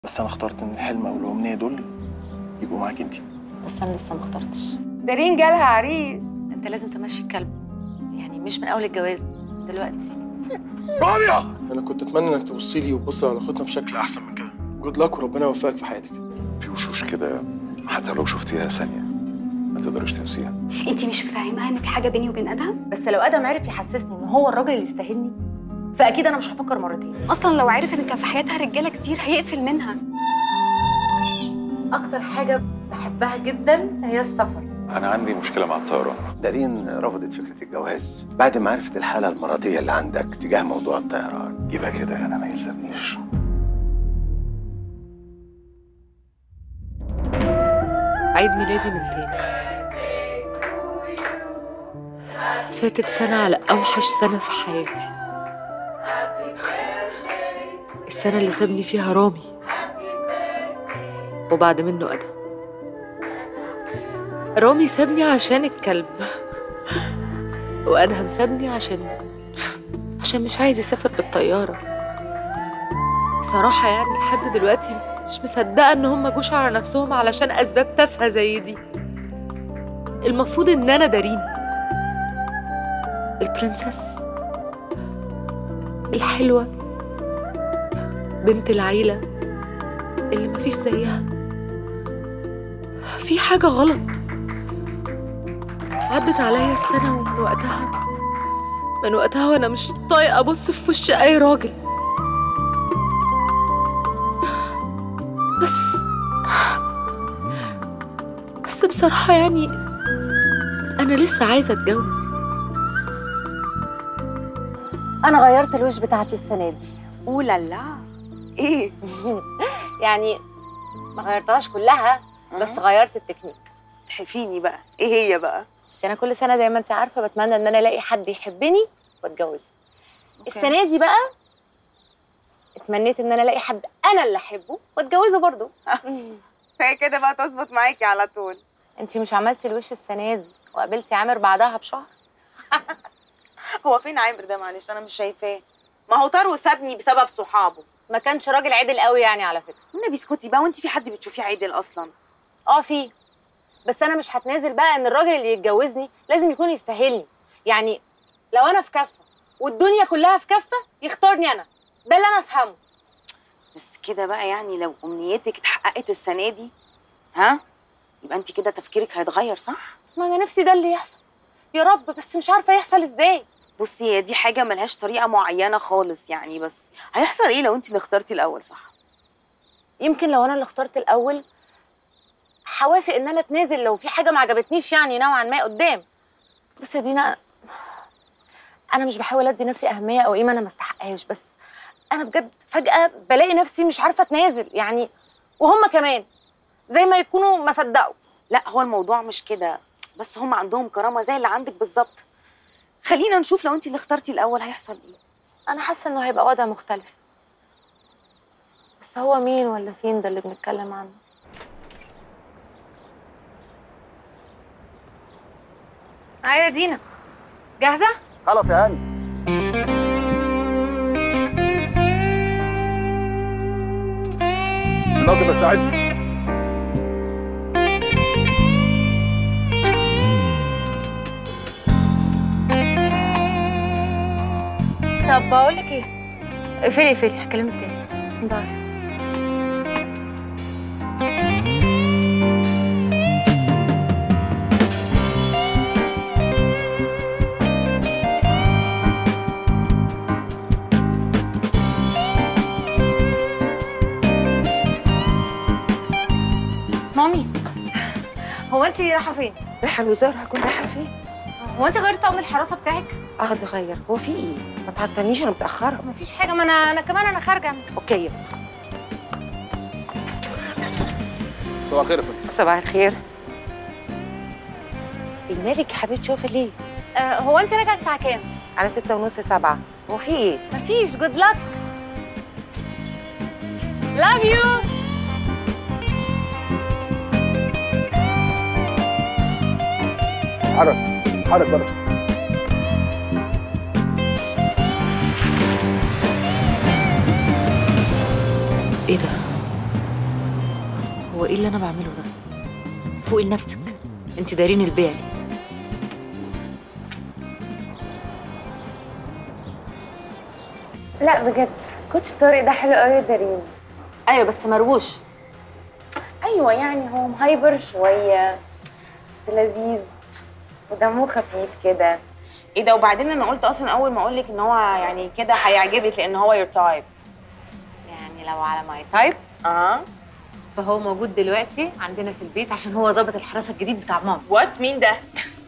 بس انا اخترت ان الحلم او الامنيه دول يبقوا معاك انت بس انا لسه ما اخترتش دارين جالها عريس انت لازم تمشي الكلب يعني مش من اول الجواز دلوقتي رابيا انا كنت اتمنى انك تبصي لي وتبصي على علاقتنا بشكل احسن من كده جود لك وربنا يوفقك في حياتك في وشوش كده حتى لو شفتيها ثانية ما تقدرش تنسيها انت مش مفهماها ان في حاجه بيني وبين ادهم بس لو ادم عرف يحسسني ان هو الراجل اللي يستاهلني فاكيد انا مش هفكر مرتين اصلا لو عرف ان كان في حياتها رجاله كتير هيقفل منها اكتر حاجه بحبها جدا هي السفر أنا عندي مشكلة مع الطيران دارين رفضت فكرة الجواز بعد ما عرفت الحالة المرضية اللي عندك تجاه موضوع الطيران يبقى كده أنا ما يلزمنيش عيد ميلادي من تاني فاتت سنة على أوحش سنة في حياتي السنة اللي سابني فيها رامي وبعد منه أدم رامي سابني عشان الكلب وأدهم سابني عشان عشان مش عايز يسافر بالطيارة بصراحة يعني لحد دلوقتي مش مصدقة إن هم جوش على نفسهم علشان أسباب تافهة زي دي المفروض إن أنا دارين البرنسس الحلوة بنت العيلة اللي مفيش زيها في حاجة غلط عدت عليا السنة ومن وقتها من وقتها وأنا مش طايقة أبص في وش أي راجل بس بس بصراحة يعني أنا لسه عايزة أتجوز انا غيرت الوش بتاعتي السنه دي اولا لا ايه يعني ما غيرتهاش كلها بس غيرت التكنيك تحفيني بقى ايه هي بقى بس انا كل سنه زي ما انت عارفه بتمنى ان انا الاقي حد يحبني واتجوزه السنه دي بقى اتمنيت ان انا الاقي حد انا اللي احبه واتجوزه برضه فهي كده بقى تظبط معاكي على طول انت مش عملتي الوش السنه دي وقابلتي عامر بعدها بشهر هو فين عامر ده معلش انا مش شايفاه ما هو طار وسابني بسبب صحابه ما كانش راجل عدل قوي يعني على فكره النبي اسكتي بقى وانت في حد بتشوفيه عادل اصلا اه في بس انا مش هتنازل بقى ان الراجل اللي يتجوزني لازم يكون يستاهلني يعني لو انا في كفه والدنيا كلها في كفه يختارني انا ده اللي انا افهمه بس كده بقى يعني لو امنيتك اتحققت السنه دي ها يبقى انت كده تفكيرك هيتغير صح ما انا نفسي ده اللي يحصل يا رب بس مش عارفه يحصل ازاي بصي هي دي حاجه ملهاش طريقه معينه خالص يعني بس هيحصل ايه لو انت اللي اخترتي الاول صح يمكن لو انا اللي اخترت الاول هوافق ان انا اتنازل لو في حاجه ما عجبتنيش يعني نوعا ما قدام بس يا دينا انا مش بحاول ادي نفسي اهميه او قيمه انا ما استحقهاش بس انا بجد فجاه بلاقي نفسي مش عارفه اتنازل يعني وهم كمان زي ما يكونوا ما صدقوا لا هو الموضوع مش كده بس هم عندهم كرامه زي اللي عندك بالظبط خلينا نشوف لو انت اللي اخترتي الاول هيحصل ايه انا حاسه انه هيبقى وضع مختلف بس هو مين ولا فين ده اللي بنتكلم عنه ايوه يا دينا جاهزه خلاص يا هاني الراجل بس ساعدني طب بقول لك ايه اقفلي اقفلي هكلمك تاني باي مامي هو انت رايحه فين؟ رايحه الوزاره هكون رايحه فين؟ هو انت غيرت طقم الحراسه بتاعك؟ اه اتغير هو في ايه؟ ما تعطلنيش انا متاخره مفيش حاجه ما انا انا كمان انا خارجه اوكي صباح الخير يا فندم صباح الخير مالك يا حبيبتي شوفي ليه؟ آه هو انت راجعه الساعه كام؟ على ستة ونص سبعة هو في ايه؟ مفيش جود لك لاف يو حرك حرك بره إيه ده؟ هو ايه اللي انا بعمله ده فوقي لنفسك انت دايرين البيع لا بجد كوتش طارق ده حلو قوي يا دارين ايوه بس مروش ايوه يعني هو مهايبر شويه بس لذيذ ودمه خفيف كده ايه ده وبعدين انا قلت اصلا اول ما اقول لك ان هو يعني كده هيعجبك لان هو يور تايب يعني لو على ماي تايب اه فهو موجود دلوقتي عندنا في البيت عشان هو ظابط الحراسه الجديد بتاع ماما وات مين ده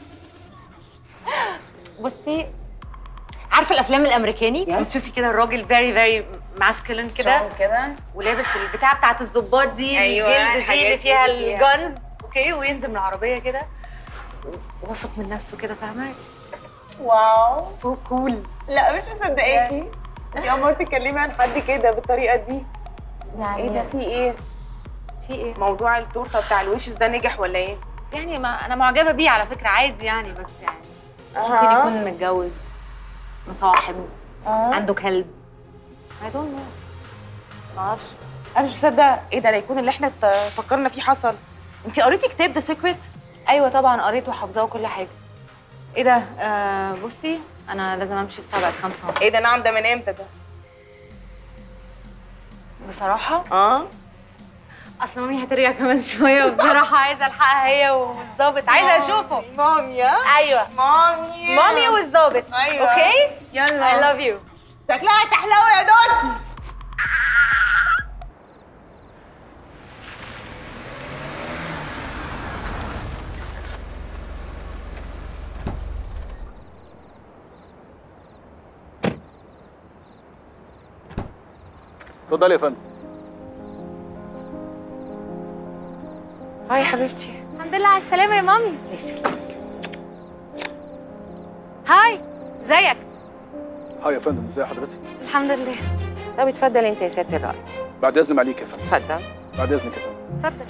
بصي عارفه الافلام الامريكاني Yes. بتشوفي كده الراجل فيري فيري ماسكولين كده Strong كده ولابس البتاع بتاعت الظباط دي أيوة، الجلد دي الحاجات اللي دي فيها اللي فيها. الجنز اوكي وينزل من العربيه كده واثق من نفسه كده فاهمه واو سو كول لا مش مصدقاكي انت اول مره تتكلمي عن حد كده بالطريقه دي يعني ايه ده في ايه في ايه موضوع التورته بتاع الويشز ده نجح ولا ايه يعني ما انا معجبه بيه على فكره عادي يعني بس يعني ممكن أها. يكون متجوز مصاحب اه عنده كلب I don't know معرفش انا مش مصدقه ايه ده لا يكون اللي احنا ت- فكرنا فيه حصل انت قريتي كتاب ذا سيكريت ايوه طبعا قريت وحافظاه وكل حاجه ايه ده آه بصي انا لازم امشي الساعه بقت خمسة ايه ده نعم ده من امتى ده بصراحه اه اصل مامي هترجع كمان شويه وبصراحه عايزه الحقها هي والظابط عايزه اشوفه مامي يا ايوه مامي مامي والظابط أيوة. اوكي يلا I love you شكلها تحلوي يا دول اتفضلي يا فندم هاي يا حبيبتي الحمد لله على السلامه يا مامي الله يسلمك هاي ازيك هاي يا فندم ازي حضرتك الحمد لله طب اتفضل انت يا سياده الرائد بعد اذن عليك يا فندم اتفضل بعد اذنك يا فندم اتفضل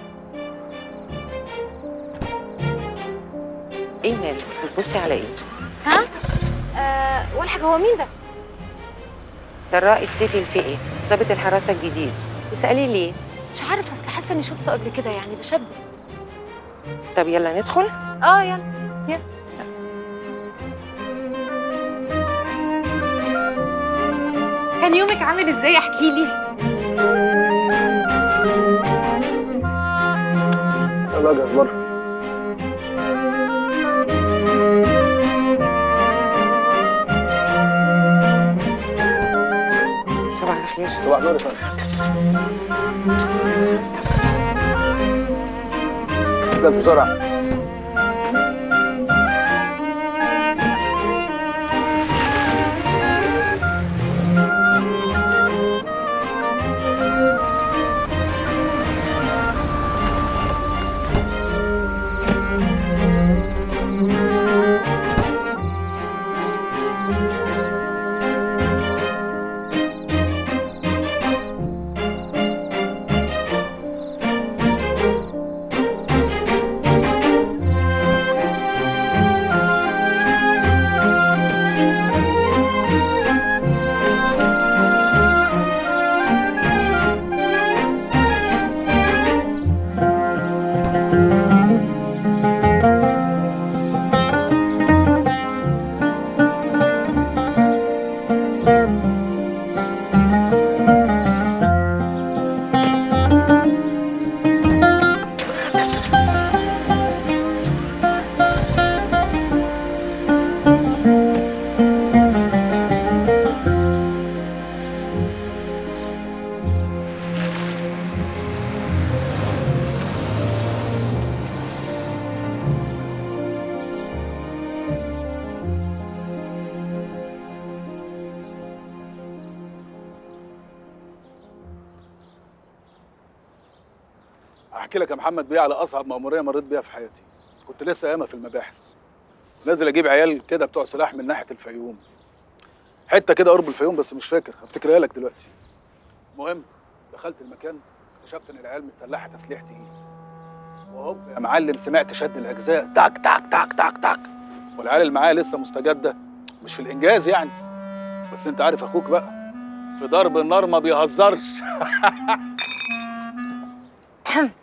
ايه مالك بتبصي على ايه ها آه ولا حاجه هو مين ده ده الرائد سيفي الفقي ضابط الحراسه الجديد تسالي ليه مش عارفه اصل حاسه اني شفته قبل كده يعني بشبه طب يلا ندخل اه يلا يلا كان يومك عامل ازاي احكي لي يلا اجهز بره صباح الخير صباح النور يا فندم جهز بسرعه احكي لك يا محمد بيه على اصعب مأمورية مريت بيها في حياتي كنت لسه ياما في المباحث نازل اجيب عيال كده بتوع سلاح من ناحيه الفيوم حته كده قرب الفيوم بس مش فاكر هفتكرها لك دلوقتي المهم دخلت المكان اكتشفت ان العيال متسلحه تسليح تقيل وهوب يا معلم سمعت شد الاجزاء تاك تاك تاك تاك تاك والعيال اللي معايا لسه مستجده مش في الانجاز يعني بس انت عارف اخوك بقى في ضرب النار ما بيهزرش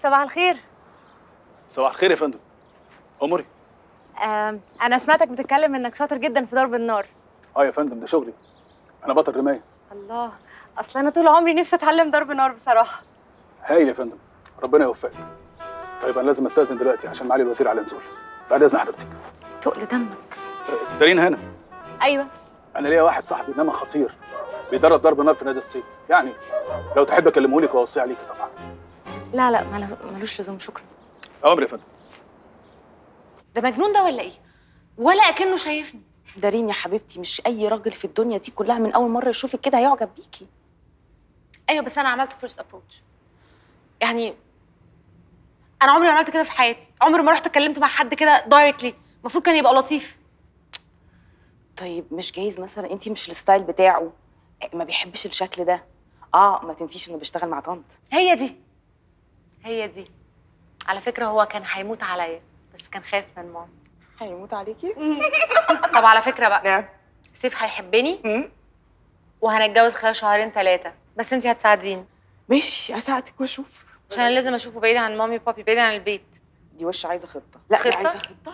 صباح الخير صباح الخير يا فندم امري آم، انا سمعتك بتتكلم انك شاطر جدا في ضرب النار اه يا فندم ده شغلي انا بطل رمايه الله اصل انا طول عمري نفسي اتعلم ضرب نار بصراحه هايل يا فندم ربنا يوفقك طيب انا لازم استاذن دلوقتي عشان معالي الوزير على نزول بعد اذن حضرتك تقل دمك آه، دارين هنا ايوه انا ليا واحد صاحبي انما خطير بيدرب ضرب نار في نادي الصيد يعني لو تحب اكلمه لك واوصيه عليكي طبعا لا لا مال- ملوش لزوم شكرا اوامر يا فندم ده مجنون ده ولا ايه ولا اكنه شايفني دارين يا حبيبتي مش اي راجل في الدنيا دي كلها من اول مره يشوفك كده هيعجب بيكي ايوه بس انا عملت فيرست ابروتش يعني انا عمري ما عملت كده في حياتي عمري ما رحت اتكلمت مع حد كده دايركتلي المفروض كان يبقى لطيف طيب مش جايز مثلا انت مش الستايل بتاعه ما بيحبش الشكل ده اه ما تنسيش انه بيشتغل مع طنط هي دي هي دي على فكره هو كان هيموت عليا بس كان خايف من ماما هيموت عليكي طب على فكره بقى نعم سيف هيحبني مم. وهنتجوز خلال شهرين ثلاثه بس انت هتساعديني ماشي اساعدك واشوف عشان انا لازم اشوفه بعيد عن مامي وبابي بعيد عن البيت دي وش عايزه خطه لا دي خطة؟ عايزه خطه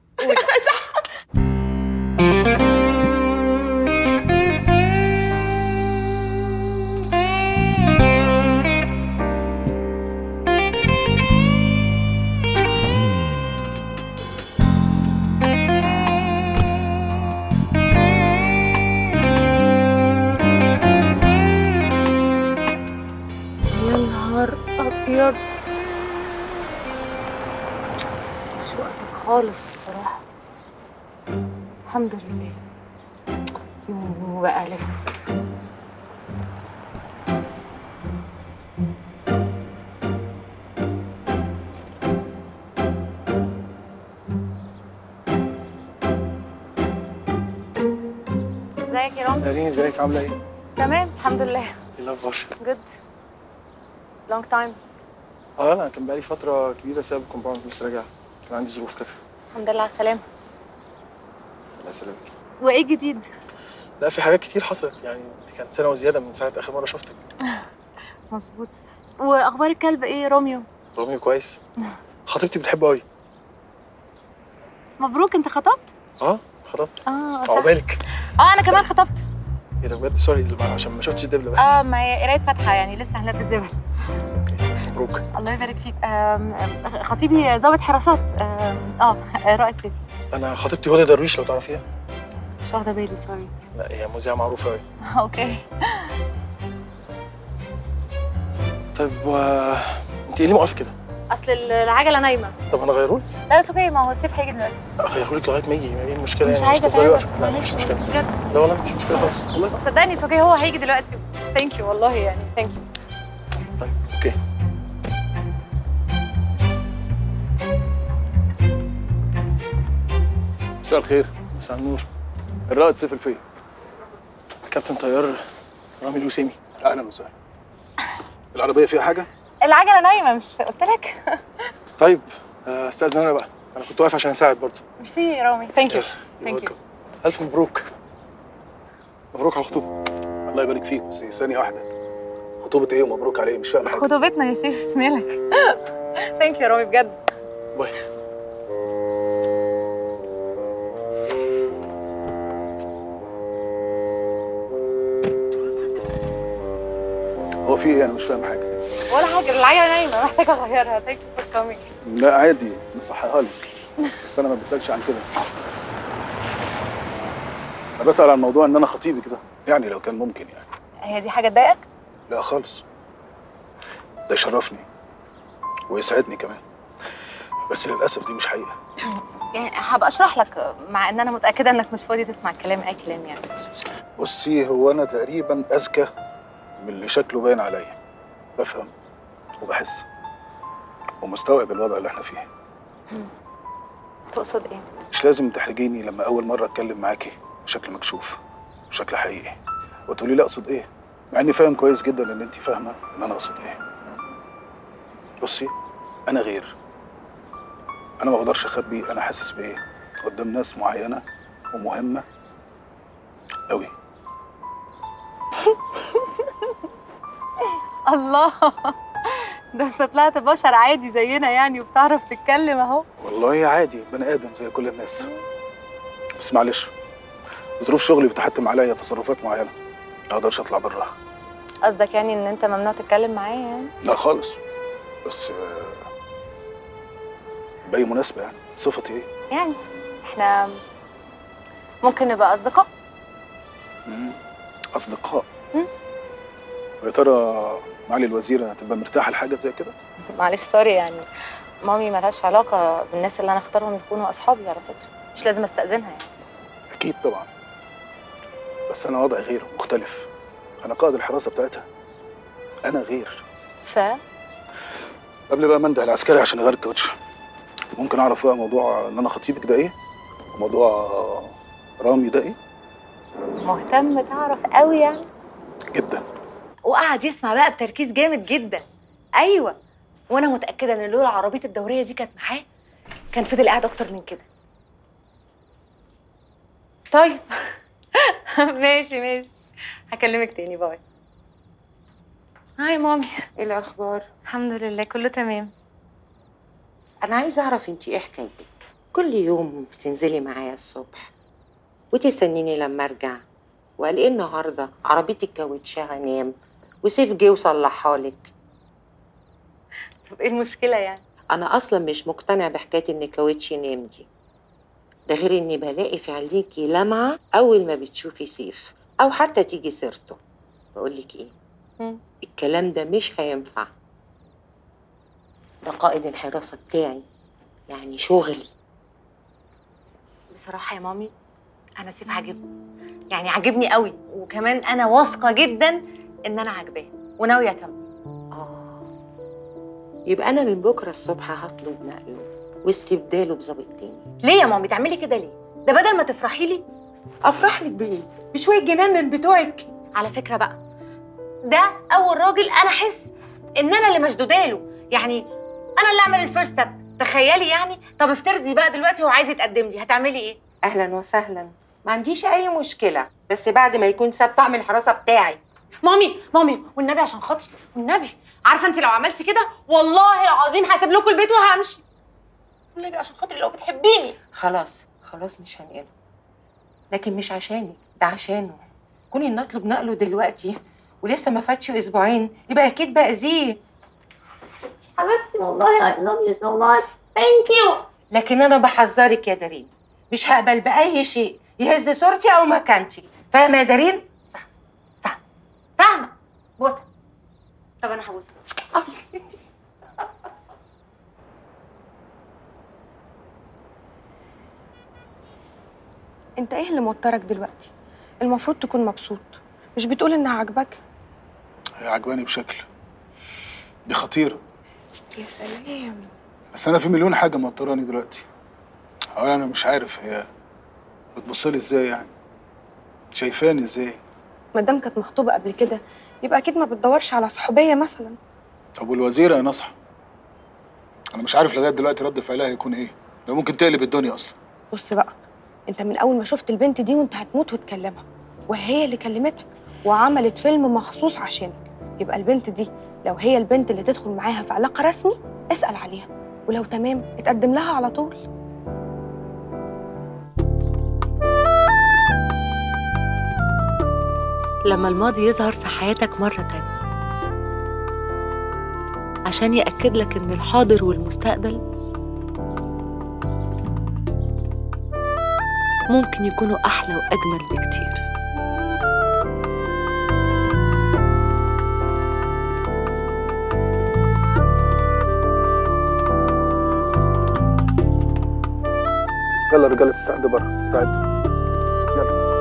يا نهار ابيض مش وقتك خالص الصراحه الحمد لله يوه بقى لك ازيك يا رامي دارين ازيك عامله ايه؟ ايه تمام الحمد لله الاخبار؟ جود لونج تايم اه انا كان بقالي فتره كبيره سايب الكومباوند لسه راجع كان عندي ظروف كده الحمد لله على السلامه الله يسلمك وايه جديد لا في حاجات كتير حصلت يعني دي كانت سنه وزياده من ساعه اخر مره شفتك مظبوط واخبار الكلب ايه روميو روميو كويس خطيبتي بتحبه قوي مبروك انت خطبت اه خطبت اه صح عقبالك اه انا كمان خطبت ايه ده بجد سوري اللي مع- عشان ما شفتش الدبله بس اه ما هي قرايه فاتحه يعني لسه هنلبس دبل اوكي مبروك الله يبارك فيك آم، آم، خطيبي ضابط حراسات آم، اه رائد سيف انا خطيبتي هدى درويش لو تعرفيها مش واخده بالي سوري لا هي مذيعه معروفه قوي اوكي طيب و... انت ايه اللي موقفه كده؟ اصل العجله نايمه طب انا اغيره لك؟ لا بس اوكي ما هو سيف هيجي دلوقتي اغيره لك لغايه ما يجي ايه المشكله مش يعني عايزه تفضلي اتعبك واقفه لا مفيش مشكله بجد لا والله مش مشكله خالص والله صدقني اوكي هو هيجي دلوقتي ثانك يو والله يعني ثانك يو طيب اوكي مساء الخير مساء النور الرائد سيف الفيه كابتن طيار رامي الوسيمي اهلا وسهلا العربيه فيها حاجه العجله نايمه مش قلت لك طيب آه، استاذن انا بقى انا كنت واقف عشان اساعد برضه ميرسي يا رامي ثانك يو You're ثانك يو welcome. الف مبروك مبروك على الخطوبه الله يبارك فيك بس ثانيه واحده خطوبه ايه ومبروك على ايه مش فاهم حاجه خطوبتنا يا سيف مالك ثانك يو يا رامي بجد باي هو في ايه انا مش فاهم حاجه ولا حاجه العجله نايمه محتاجه اغيرها ثانك يو فور كامينج لا عادي نصحيها لك بس انا ما بسالش عن كده انا بسال عن موضوع ان انا خطيبك ده يعني لو كان ممكن يعني هي دي حاجه تضايقك لا خالص ده يشرفني ويسعدني كمان بس للاسف دي مش حقيقه يعني هبقى اشرح لك مع ان انا متاكده انك مش فاضي تسمع الكلام اي كلام يعني بصي هو انا تقريبا اذكى من اللي شكله باين عليا بفهم وبحس ومستوعب الوضع اللي احنا فيه تقصد ايه مش لازم تحرجيني لما اول مره اتكلم معاكي بشكل مكشوف بشكل حقيقي وتقولي لي اقصد ايه مع اني فاهم كويس جدا ان انت فاهمه ان انا اقصد ايه بصي انا غير انا ما بقدرش اخبي انا حاسس بايه قدام ناس معينه ومهمه قوي الله ده انت طلعت بشر عادي زينا يعني وبتعرف تتكلم اهو والله عادي بني ادم زي كل الناس بس معلش ظروف شغلي بتحتم عليا تصرفات معينه ما اقدرش اطلع براها قصدك يعني ان انت ممنوع تتكلم معايا يعني لا خالص بس آه، باي مناسبه يعني صفتي ايه يعني احنا ممكن نبقى اصدقاء مم. اصدقاء مم. ويا ترى معالي الوزيره هتبقى مرتاحه لحاجه زي كده معلش سوري يعني مامي ملهاش علاقة بالناس اللي انا اختارهم يكونوا اصحابي على فكرة مش لازم استأذنها يعني اكيد طبعا بس انا وضعي غير مختلف انا قائد الحراسه بتاعتها انا غير ف قبل بقى ما انده العسكري عشان يغير الكوتش ممكن اعرف بقى موضوع ان انا خطيبك ده ايه وموضوع رامي ده ايه مهتم تعرف قوي يعني جدا وقعد يسمع بقى بتركيز جامد جدا ايوه وانا متاكده ان لولا عربيه الدوريه دي كانت معاه كان فضل قاعد اكتر من كده طيب ماشي ماشي هكلمك تاني باي هاي مامي ايه الاخبار الحمد لله كله تمام انا عايزه اعرف انت ايه حكايتك كل يوم بتنزلي معايا الصبح وتستنيني لما ارجع وقال ايه النهارده عربيتي كاوتشها نام وسيف جه وصلحها لك طب ايه المشكله يعني انا اصلا مش مقتنع بحكايه ان كاوتشي نام دي ده غير اني بلاقي في عينيكي لمعه اول ما بتشوفي سيف او حتى تيجي سيرته بقول لك ايه مم. الكلام ده مش هينفع ده قائد الحراسه بتاعي يعني شغلي بصراحه يا مامي انا سيف عاجبني يعني عاجبني قوي وكمان انا واثقه جدا ان انا عاجباه وناويه اكمل آه يبقى أنا من بكرة الصبح هطلب نقله واستبداله بظابط تاني ليه يا مامي تعملي كده ليه ده بدل ما تفرحي لي أفرح لك بإيه؟ بشوية جنان من بتوعك على فكره بقى ده اول راجل انا احس ان انا اللي مشدوده له يعني انا اللي اعمل الفيرست ستيب تخيلي يعني طب افترضي بقى دلوقتي هو عايز يتقدم لي هتعملي ايه أهلا وسهلا ما عنديش أي مشكلة بس بعد ما يكون ساب طعم الحراسة بتاعي مامي مامي والنبي عشان خاطري والنبي عارفه انت لو عملتي كده والله العظيم هسيب لكم البيت وهمشي والنبي عشان خاطري لو بتحبيني خلاص خلاص مش هنقله لكن مش عشاني ده عشانه كوني إن أطلب نقله دلوقتي ولسه ما فاتش أسبوعين يبقى أكيد بأذيه حبيبتي والله اي لاف يو سو ماتش ثانك يو لكن أنا بحذرك يا دارين مش هقبل بأي شيء يهز صورتي أو مكانتي فاهمة يا دارين؟ فاهمه بوسه طب انا هبوسها انت ايه اللي موترك دلوقتي المفروض تكون مبسوط مش بتقول انها عاجباك هي عجباني بشكل دي خطيره يا سلام بس انا في مليون حاجه موتراني دلوقتي اولا انا مش عارف هي بتبص لي ازاي يعني شايفاني ازاي ما دام كانت مخطوبه قبل كده يبقى اكيد ما بتدورش على صحوبيه مثلا طب والوزيره يا نصح انا مش عارف لغايه دلوقتي رد فعلها هيكون ايه ده ممكن تقلب الدنيا اصلا بص بقى انت من اول ما شفت البنت دي وانت هتموت وتكلمها وهي اللي كلمتك وعملت فيلم مخصوص عشانك يبقى البنت دي لو هي البنت اللي تدخل معاها في علاقه رسمي اسال عليها ولو تمام اتقدم لها على طول لما الماضي يظهر في حياتك مرة تانية عشان يأكد لك إن الحاضر والمستقبل ممكن يكونوا أحلى وأجمل بكتير يلا يا رجاله تستعدوا بره استعدوا يلا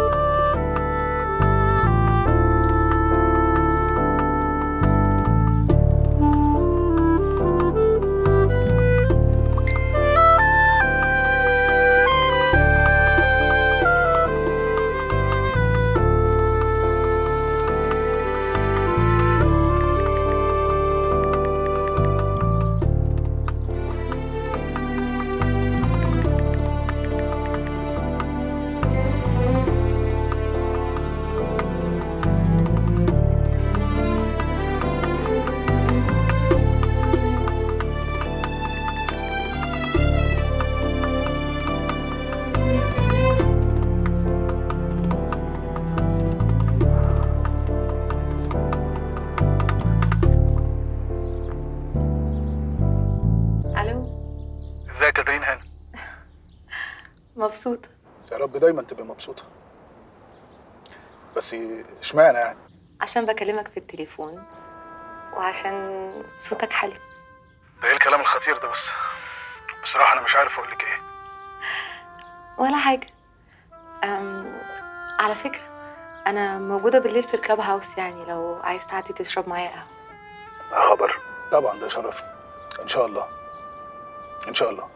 ازيك يا كاترين هاني مبسوطة يا رب دايما تبقى مبسوطه بس اشمعنى يعني عشان بكلمك في التليفون وعشان صوتك حلو ده ايه الكلام الخطير ده بس بصراحه انا مش عارف اقول لك ايه ولا حاجة أم على فكرة أنا موجودة بالليل في الكلاب هاوس يعني لو عايز تعدي تشرب معايا قهوة خبر طبعا ده شرف ان شاء الله ان شاء الله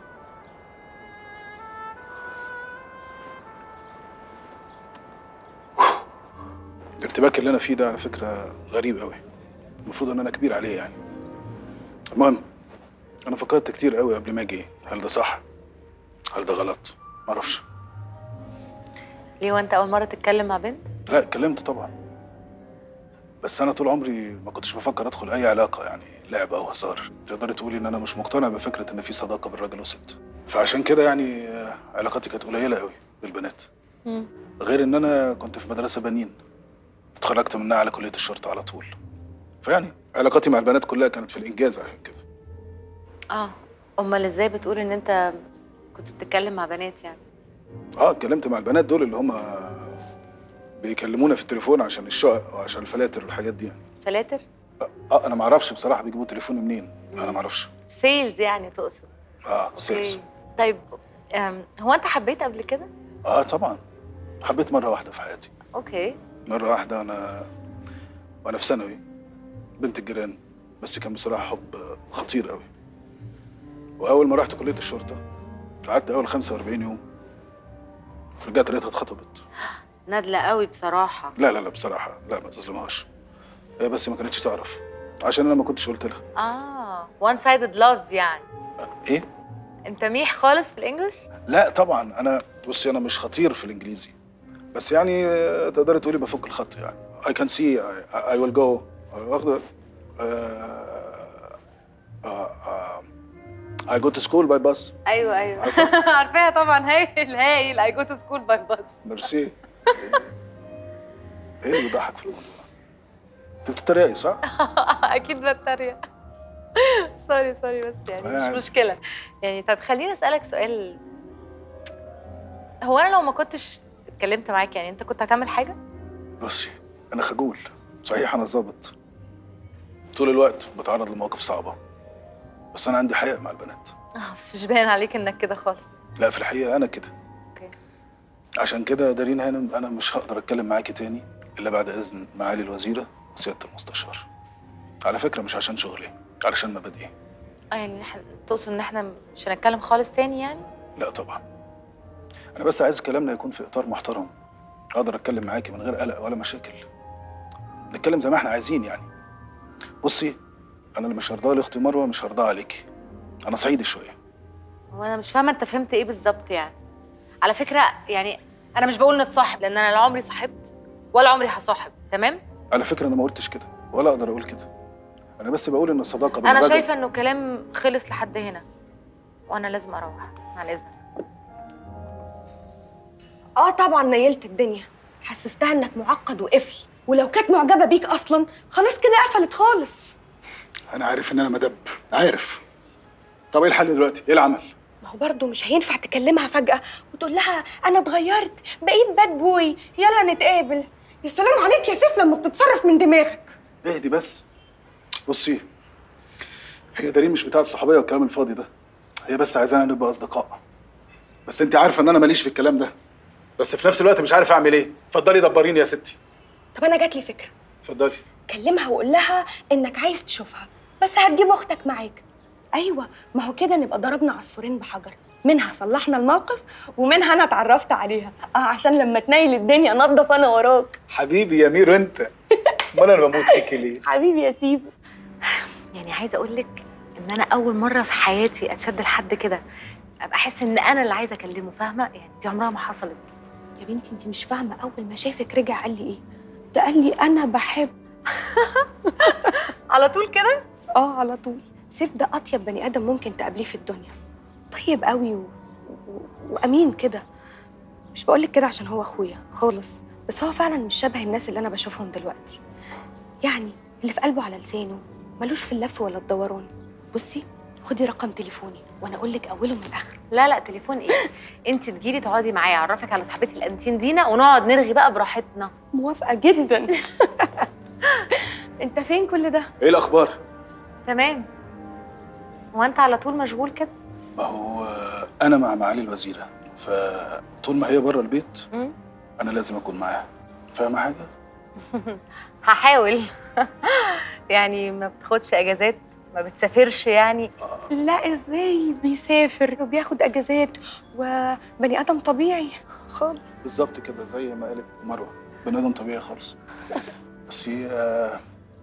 الارتباك اللي انا فيه ده على فكره غريب قوي المفروض ان انا كبير عليه يعني المهم انا فكرت كتير قوي قبل ما اجي هل ده صح هل ده غلط معرفش ليه وانت اول مره تتكلم مع بنت لا اتكلمت طبعا بس انا طول عمري ما كنتش بفكر ادخل اي علاقه يعني لعب او هزار تقدري تقولي ان انا مش مقتنع بفكره ان في صداقه بين راجل وست فعشان كده يعني آه، علاقاتي كانت قليله قوي بالبنات مم. غير ان انا كنت في مدرسه بنين اتخرجت منها على كليه الشرطه على طول فيعني علاقاتي مع البنات كلها كانت في الانجاز عشان كده اه امال ازاي بتقول ان انت كنت بتتكلم مع بنات يعني اه اتكلمت مع البنات دول اللي هم بيكلمونا في التليفون عشان الشقق وعشان الفلاتر والحاجات دي يعني فلاتر اه انا ما اعرفش بصراحه بيجيبوا تليفوني منين انا ما اعرفش سيلز يعني تقصد اه سيلز أوكي. طيب أم، هو انت حبيت قبل كده اه طبعا حبيت مره واحده في حياتي اوكي مره واحده انا وانا في ثانوي بنت الجيران بس كان بصراحه حب خطير قوي واول ما رحت كليه الشرطه قعدت اول 45 يوم رجعت لقيتها اتخطبت نادله قوي بصراحه لا لا لا بصراحه لا ما تظلمهاش هي بس ما كانتش تعرف عشان انا ما كنتش قلت لها اه وان سايدد لاف يعني ايه انت ميح خالص في الانجليش لا طبعا انا بصي انا مش خطير في الانجليزي بس يعني آه، تقدري تقولي بفك الخط يعني I can see I, I will go واخده آه، آه، I go to school by bus ايوه ايوه عارفة؟ عارفاها طبعا هايل هايل اي جو تو سكول باي باص ميرسي ايه اللي بيضحك في الموضوع انت بتتريقي صح؟ اكيد بتريق سوري سوري بس يعني يعني. مش مشكله يعني طب خليني اسالك سؤال هو انا لو ما كنتش اتكلمت معاك يعني انت كنت هتعمل حاجه بصي انا خجول صحيح انا ظابط طول الوقت بتعرض لمواقف صعبه بس انا عندي حياء مع البنات اه بس مش باين عليك انك كده خالص لا في الحقيقه انا كده اوكي عشان كده دارين هانم انا مش هقدر اتكلم معاكي تاني الا بعد اذن معالي الوزيره وسياده المستشار على فكره مش عشان شغلي علشان مبادئي اه يعني احنا تقصد ان احنا مش هنتكلم خالص تاني يعني لا طبعا انا بس عايز كلامنا يكون في اطار محترم اقدر اتكلم معاكي من غير قلق ولا مشاكل نتكلم زي ما احنا عايزين يعني بصي انا اللي مش هرضاه لاختي مروه مش هرضاه عليكي انا صعيدي شويه هو انا مش فاهمه انت فهمت ايه بالظبط يعني على فكره يعني انا مش بقول نتصاحب لان انا لا عمري صاحبت ولا عمري هصاحب تمام على فكره انا ما قلتش كده ولا اقدر اقول كده انا بس بقول ان الصداقه بين انا الراجل- شايفه انه كلام خلص لحد هنا وانا لازم اروح مع الاذن اه طبعا نيلت الدنيا حسستها انك معقد وقفل ولو كانت معجبه بيك اصلا خلاص كده قفلت خالص انا عارف ان انا مدب عارف طب ايه الحل دلوقتي ايه العمل ما هو برضه مش هينفع تكلمها فجأة وتقول لها أنا اتغيرت بقيت باد بوي يلا نتقابل يا سلام عليك يا سيف لما بتتصرف من دماغك اهدي بس بصي هي دارين مش بتاعت الصحوبيه والكلام الفاضي ده هي بس عايزانا نبقى اصدقاء بس انت عارفه ان انا ماليش في الكلام ده بس في نفس الوقت مش عارف اعمل ايه اتفضلي دبريني يا ستي طب أنا جات لي فكرة اتفضلي كلمها وقول لها إنك عايز تشوفها بس هتجيب أختك معاك أيوة ما هو كده نبقى ضربنا عصفورين بحجر منها صلحنا الموقف ومنها أنا اتعرفت عليها اه عشان لما تنيل الدنيا نضف أنا وراك حبيبي يا ميرو انت امال انا بموت فيكي ليه حبيبي يا سيبو يعني عايزه اقول لك ان انا اول مره في حياتي اتشد لحد كده ابقى احس ان انا اللي عايزه اكلمه فاهمه يعني دي عمرها ما حصلت يا بنتي انت مش فاهمة أول ما شافك رجع قال لي إيه ده قال لي أنا بحب على طول كده اه على طول سيف ده اطيب بني ادم ممكن تقابليه في الدنيا طيب قوي و... و... وامين كده مش بقولك كده عشان هو اخويا خالص بس هو فعلا مش شبه الناس اللي انا بشوفهم دلوقتي يعني اللي في قلبه على لسانه ملوش في اللف ولا الدوران بصي خدي رقم تليفوني وانا اقول لك اوله من اخره لا لا تليفون ايه انت تجيلي تقعدي معايا اعرفك على صاحبتي الانتين دينا ونقعد نرغي بقى براحتنا موافقه جدا انت فين كل ده ايه الاخبار تمام هو انت على طول مشغول كده ما هو آه، انا مع معالي الوزيره فطول ما هي بره البيت مم. انا لازم اكون معاها فاهمه حاجه هحاول يعني ما بتاخدش اجازات ما بتسافرش يعني لا ازاي بيسافر وبياخد اجازات وبني ادم طبيعي خالص بالظبط كده زي ما قالت مروه بني ادم طبيعي خالص بس هي آه،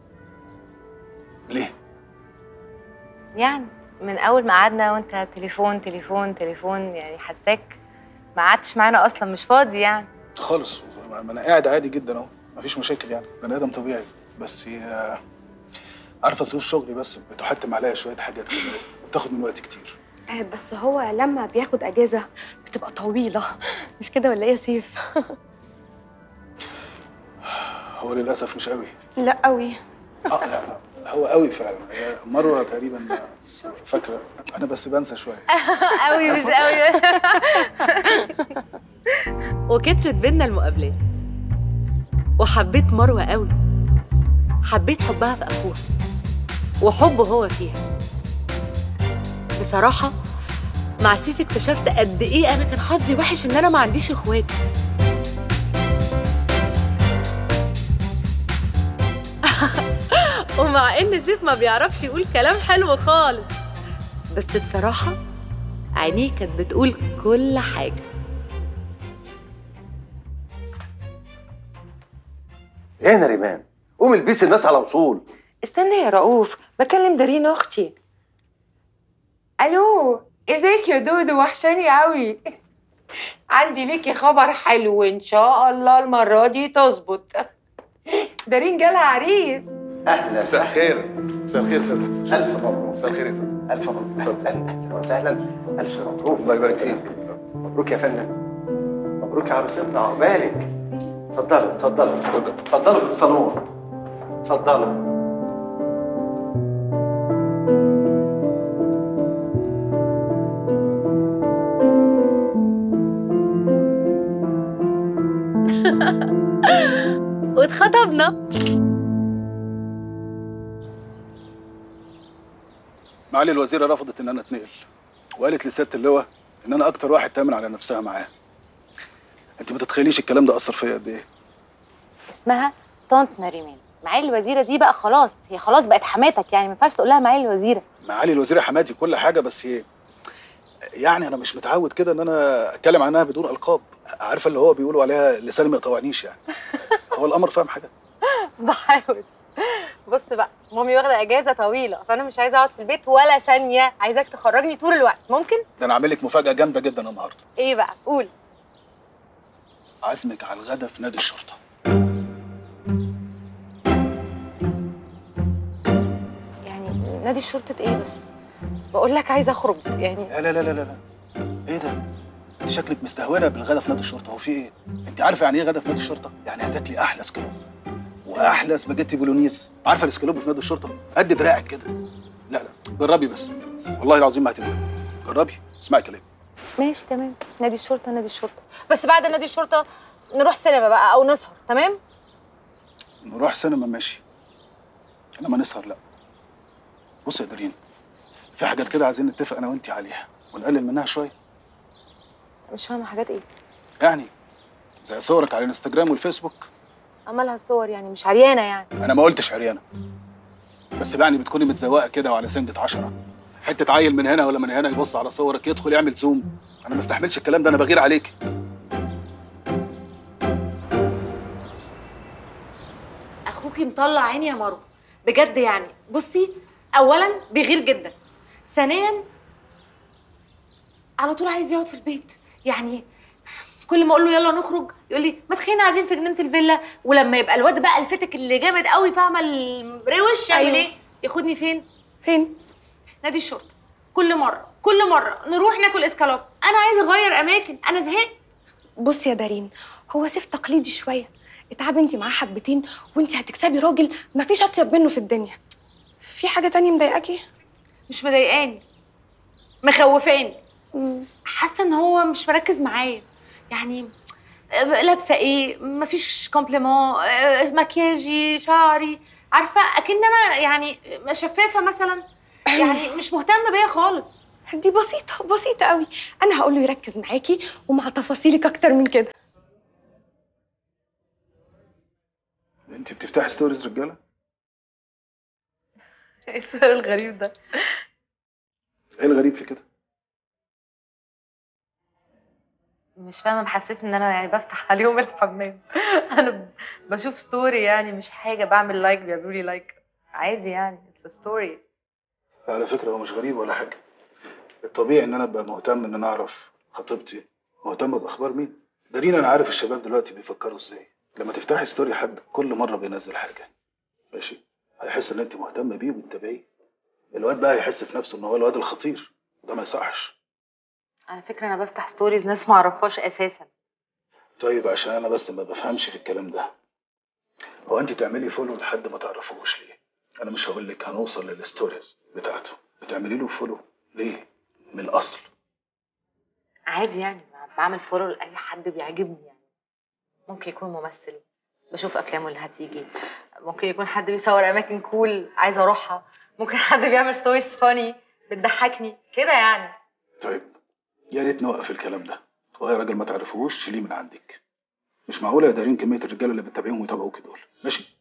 ليه يعني من اول ما قعدنا وانت تليفون تليفون تليفون يعني حساك ما قعدتش معانا اصلا مش فاضي يعني خالص ما ما انا قاعد عادي جدا اهو مفيش مشاكل يعني بني ادم طبيعي بس هي عارفه ظروف شغلي بس بتحتم عليا شويه حاجات كده بتاخد من وقت كتير آه، بس هو لما بياخد اجازه بتبقى طويله مش كده ولا ايه يا سيف هو للاسف مش قوي لا قوي اه لا هو قوي فعلا هي مروه تقريبا فاكره انا بس بنسى شويه قوي مش قوي وكترت بينا المقابلات وحبيت مروة قوي حبيت حبها في أخوها وحبه هو فيها بصراحة مع سيف اكتشفت قد إيه أنا كان حظي وحش إن أنا ما عنديش إخوات ومع إن سيف ما بيعرفش يقول كلام حلو خالص بس بصراحة عينيه كانت بتقول كل حاجة ايه يا نريمان قوم البسي الناس على وصول استنى يا رؤوف بكلم دارين اختي الو ازيك يا دودو وحشاني قوي عندي ليكي خبر حلو ان شاء الله المره دي تظبط دارين جالها عريس اهلا مساء الخير مساء الخير استاذ الف مبروك مساء الخير يا فندم الف مبروك اهلا وسهلا الف مبروك الله يبارك فيك مبروك يا فندم مبروك يا عروستنا عقبالك اتفضلوا اتفضلوا اتفضلوا في الصالون اتفضلوا واتخطبنا معالي الوزيره رفضت ان انا اتنقل وقالت لسياده اللواء ان انا اكتر واحد تامن على نفسها معاه انت ما تتخيليش الكلام ده اثر فيا قد ايه اسمها طنط نريمان معالي الوزيره دي بقى خلاص هي خلاص بقت حماتك يعني ما ينفعش تقول لها معالي الوزيره معالي الوزيره حماتي كل حاجه بس هي يعني انا مش متعود كده ان انا اتكلم عنها بدون القاب عارفه اللي هو بيقولوا عليها لساني ما يقطعنيش يعني هو القمر فاهم حاجه بحاول بص بقى مامي واخده اجازه طويله فانا مش عايزه اقعد في البيت ولا ثانيه عايزاك تخرجني طول الوقت ممكن ده انا عامل لك مفاجاه جامده جدا النهارده ايه بقى قول عازمك على الغدا في نادي الشرطه يعني نادي الشرطه ايه بس بقول لك عايزه اخرج يعني لا لا لا لا لا لا. ايه ده انت شكلك مستهونه بالغدا في نادي الشرطه هو في ايه انت عارفه يعني ايه غدا في نادي الشرطه يعني هتاكلي احلى سكالوب واحلى سباجيتي بولونيز عارفه السكالوب في نادي الشرطه قد دراعك كده لا لا جربي بس والله العظيم ما هتندمي جربي اسمعي كلامي ماشي تمام نادي الشرطه نادي الشرطه بس بعد نادي الشرطه نروح سينما بقى او نسهر تمام نروح سينما ماشي انما نسهر لا بص يا دارين في حاجات كده عايزين نتفق انا وانت عليها ونقلل منها شويه مش فاهمه حاجات ايه يعني زي صورك على الانستجرام والفيسبوك عملها صور يعني مش عريانه يعني انا ما قلتش عريانه بس يعني بتكوني متزوقه كده وعلى سنجة عشرة حته عيل من هنا ولا من هنا يبص على صورك يدخل يعمل زوم انا ما استحملش الكلام ده انا بغير عليك اخوكي مطلع عيني يا مروه بجد يعني بصي اولا بيغير جدا ثانيا على طول عايز يقعد في البيت يعني كل ما اقول له يلا نخرج يقول لي ما تخلينا قاعدين في جنينه الفيلا ولما يبقى الواد بقى الفتك اللي جامد قوي فاهمه الروش يعمل أيوة. ايه ياخدني فين فين نادي الشرطه كل مره كل مره نروح ناكل اسكالوب انا عايزه اغير اماكن انا زهقت بصي يا دارين هو سيف تقليدي شويه اتعبي انت معاه حبتين وانت هتكسبي راجل مفيش اطيب منه في الدنيا في حاجه تانية مضايقاكي مش مضايقاني مخوفاني حاسه ان هو مش مركز معايا يعني آه، لابسه ايه مفيش كومبليمون آه، مكياجي شعري عارفه اكن انا يعني شفافه مثلا يعني مش مهتم بيا خالص دي بسيطة بسيطة قوي أنا هقول له يركز معاكي ومع تفاصيلك أكتر من كده انت بتفتحي ستوريز رجاله ايه السؤال الغريب ده ايه الغريب في كده مش فاهمه محسسني ان انا يعني بفتح عليهم الحمام انا ب- بشوف ستوري يعني مش حاجه بعمل لايك بيعملوا لي لايك عادي يعني اتس ستوري على فكره هو مش غريب ولا حاجه الطبيعي ان انا ابقى مهتم ان انا اعرف خطيبتي مهتمه باخبار مين دليل انا عارف الشباب دلوقتي بيفكروا ازاي لما تفتحي ستوري حد كل مره بينزل حاجه ماشي هيحس ان انت مهتمه بيه وبتتابعيه الواد بقى هيحس في نفسه ان هو الواد الخطير ده ما يصحش على فكره انا بفتح ستوريز ناس ما اعرفهاش اساسا طيب عشان انا بس ما بفهمش في الكلام ده هو انت تعملي فولو لحد ما تعرفوش ليه انا مش هقول لك هنوصل للستوريز بتاعته بتعملي له فولو ليه من الاصل عادي يعني بعمل فولو لاي حد بيعجبني يعني ممكن يكون ممثل بشوف افلامه اللي هتيجي ممكن يكون حد بيصور اماكن كول عايزه اروحها ممكن حد بيعمل ستوريز فاني بتضحكني كده يعني طيب يا ريت نوقف الكلام ده واي راجل ما تعرفوش شيليه من عندك مش معقوله يا دارين كميه الرجاله اللي بتتابعيهم ويتابعوك دول ماشي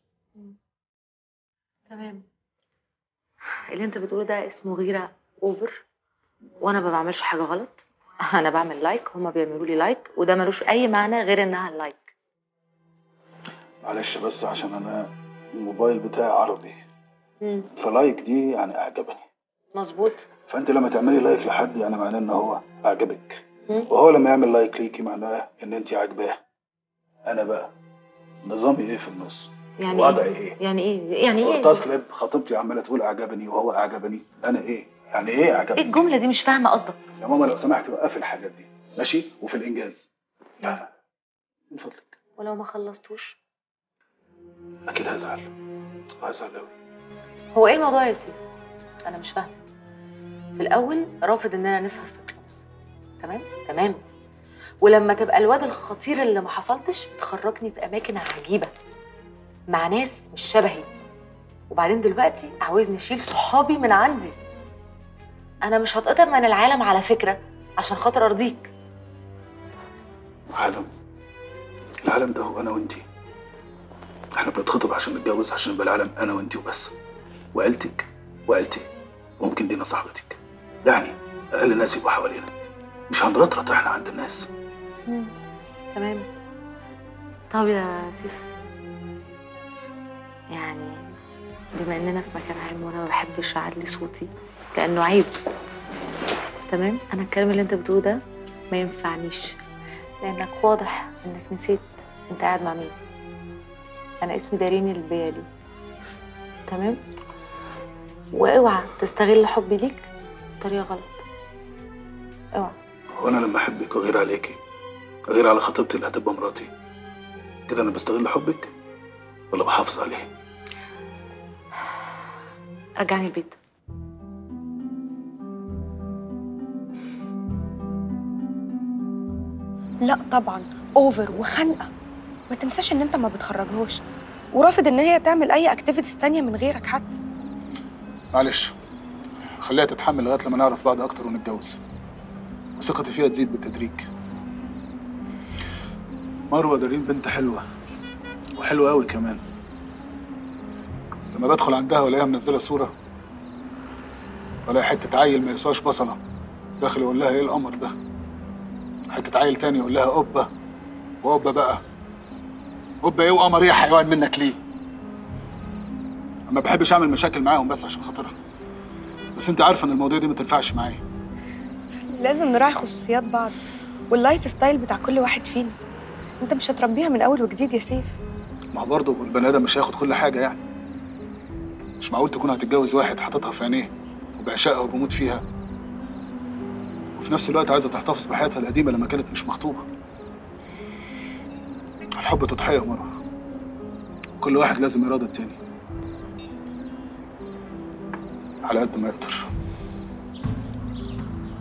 تمام اللي انت بتقوله ده اسمه غيره اوفر وانا ما بعملش حاجه غلط انا بعمل لايك هما بيعملوا لي لايك وده ملوش اي معنى غير انها لايك معلش بس عشان انا الموبايل بتاعي عربي فلايك دي يعني اعجبني مظبوط فانت لما تعملي لايك لحد يعني معناه ان هو اعجبك مم. وهو لما يعمل لايك ليكي معناه ان انت عاجباه انا بقى نظامي ايه في النص يعني وضعي ايه ايه يعني ايه يعني ايه تصلب خطيبتي عماله تقول اعجبني وهو اعجبني انا ايه يعني ايه ايه اعجبني الجمله دي مش فاهمه قصدك يا ماما لو سمحتي وقفي الحاجات دي ماشي وفي الانجاز من فضلك ولو ما خلصتوش اكيد هزعل هزعل قوي هو ايه الموضوع يا سيف انا مش فاهمه في الاول رافض اننا نسهر في كلوبس تمام تمام ولما تبقى الواد الخطير اللي ما حصلتش بتخرجني في اماكن عجيبه مع ناس مش شبهي وبعدين دلوقتي عاوزني اشيل صحابي من عندي انا مش هتقطع من العالم على فكره عشان خاطر ارضيك عالم العالم ده هو انا وانتي احنا بنتخطب عشان نتجوز عشان يبقى العالم انا وانتي وبس وعيلتك وعيلتي وممكن دينا صاحبتك يعني اقل ناس يبقوا حوالينا مش هنرطرط احنا عند الناس تمام طب يا سيف يعني بما اننا في مكان عام وانا ما بحبش اعلي صوتي لانه عيب تمام انا الكلام اللي انت بتقوله ده ما ينفعنيش لانك واضح انك نسيت انت قاعد مع مين انا اسمي دارين البيالي تمام واوعى تستغل حبي ليك بطريقه غلط اوعى وانا لما احبك واغير عليكي اغير على خطيبتي اللي هتبقى مراتي كده انا بستغل حبك ولا بحافظ عليه رجعني البيت لا طبعا اوفر وخنقه ما تنساش ان انت ما بتخرجهاش ورافض ان هي تعمل اي اكتيفيتيز تانية من غيرك حتى معلش خليها تتحمل لغايه لما نعرف بعض اكتر ونتجوز وثقتي فيها تزيد بالتدريج مروه دارين بنت حلوه وحلوه قوي كمان لما بدخل عندها والاقيها منزله صوره ولا حته عيل ما يسواش بصله داخل يقول لها ايه القمر ده حته عيل تاني يقول لها قبه وقبه بقى قبه ايه وقمر ايه يا حيوان منك ليه ما بحبش اعمل مشاكل معاهم بس عشان خاطرها بس انت عارفه ان المواضيع دي ما تنفعش معايا لازم نراعي خصوصيات بعض واللايف ستايل بتاع كل واحد فينا انت مش هتربيها من اول وجديد يا سيف ما هو برضه البني ادم مش هياخد كل حاجه يعني مش معقول تكون هتتجوز واحد حاططها في عينيه وبيعشقها وبيموت فيها وفي نفس الوقت عايزه تحتفظ بحياتها القديمه لما كانت مش مخطوبه الحب تضحيه يا مروه كل واحد لازم يراضي التاني على قد ما يقدر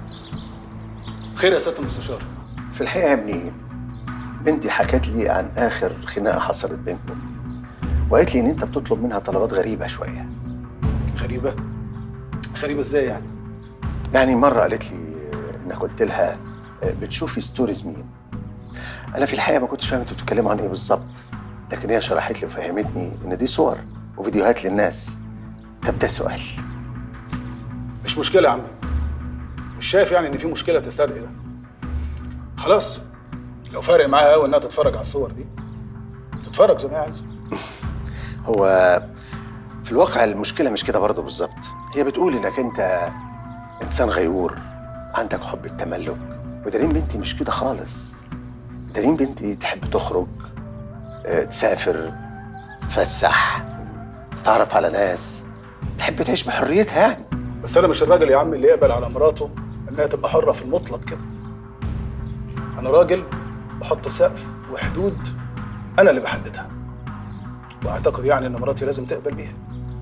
خير يا سياده المستشار في الحقيقه يا ابني بنتي حكت لي عن اخر خناقه حصلت بينكم وقالت لي ان انت بتطلب منها طلبات غريبه شويه غريبه غريبه ازاي يعني يعني مره قالت لي انك قلت لها بتشوفي ستوريز مين انا في الحقيقه ما كنتش فاهم انتوا بتتكلموا عن ايه بالظبط لكن هي شرحت لي وفهمتني ان دي صور وفيديوهات للناس طب ده سؤال مش مشكله يا عم مش شايف يعني ان في مشكله تستدعي ده خلاص لو فارق معاها قوي انها تتفرج على الصور دي تتفرج زي ما هي عايزه هو في الواقع المشكله مش كده برضه بالظبط هي بتقول انك انت انسان غيور عندك حب التملك ودارين بنتي مش كده خالص دارين بنتي تحب تخرج آه، تسافر تتفسح تتعرف على ناس تحب تعيش بحريتها يعني بس انا مش الراجل يا عم اللي يقبل على مراته انها تبقى حره في المطلق كده انا راجل بحط سقف وحدود انا اللي بحددها واعتقد يعني ان مراتي لازم تقبل بيها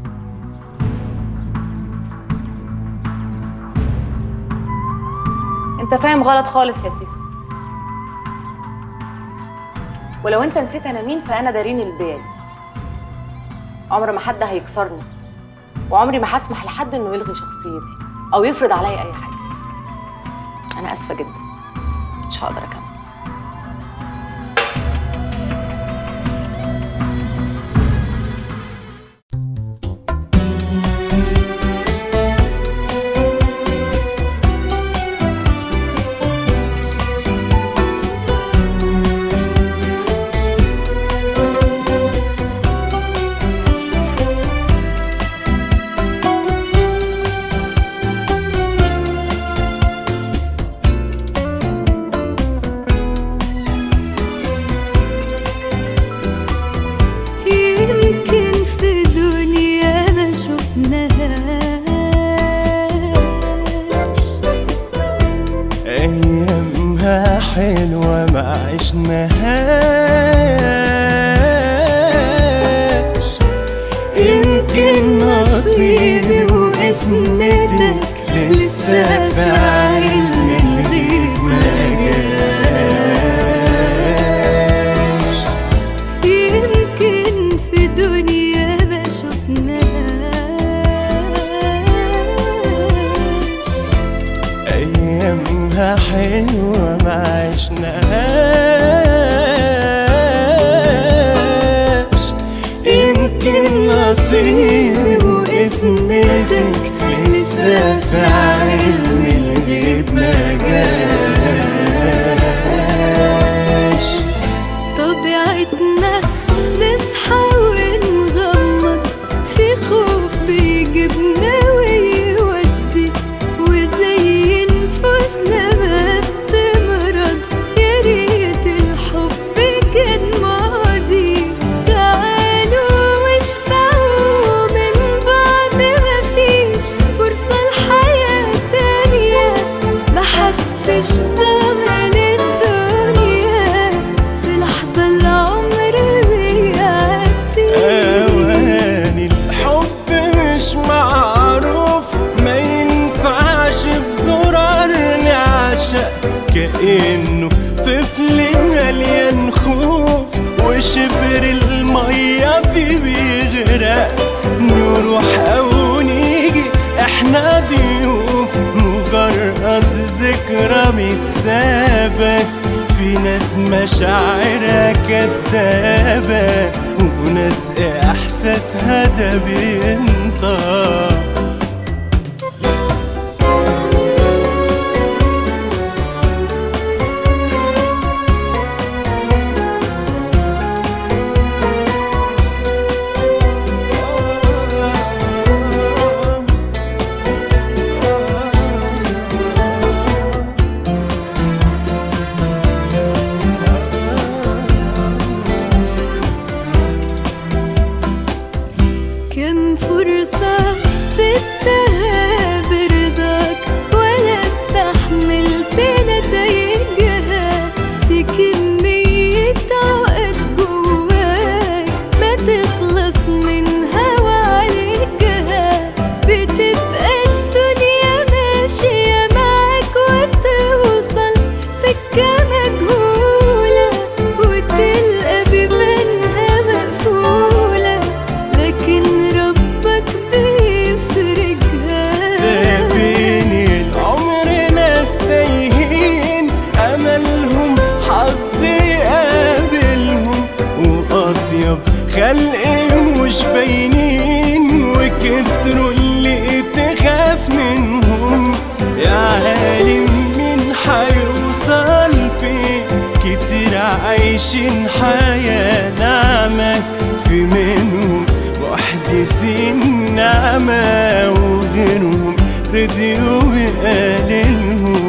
انت فاهم غلط خالص يا سيف ولو انت نسيت انا مين فانا دارين البال عمر ما حد هيكسرني وعمري ما هسمح لحد انه يلغي شخصيتي او يفرض عليا اي حاجه انا اسفه جدا مش هقدر اكمل يمكن في دنيا ما شفناهاش أيامها حلوة ما عشناهاش يمكن نصيبي واسمتك لسه في علم الغيب ما جاش يمكن في دنيا ما شفناهاش أيامها حلوة ما عشناهاش يمكن نصيبي واسمتك لسه في علم الغيب ما جاش طبيعتنا نصحى ونغمض في خوف بيجيبنا ويودي وزي نفوسنا ما بتمرض يا ريت الحب كان ماضي تعالوا واشبعوا من بعض مفيش فرصة لحياة تانية محدش ضامن الدنيا في لحظة العمر بيعدي أواني الحب مش معروف ما ينفعش بزرار نعشق كأنه طفل مليان خوف وشبر المية فيه بيغرق نروح أو نيجي احنا ضيوف مجرد ذكرى متسابة في ناس مشاعرها كدابة وناس احساسها ده بينطق كان فرصة خلق مش باينين وكتروا اللي تخاف منهم يا عالم مين حيوصل فين كتير عايشين حياة نعمة في منهم محدثين نعمة وغيرهم رضيوا بقليلهم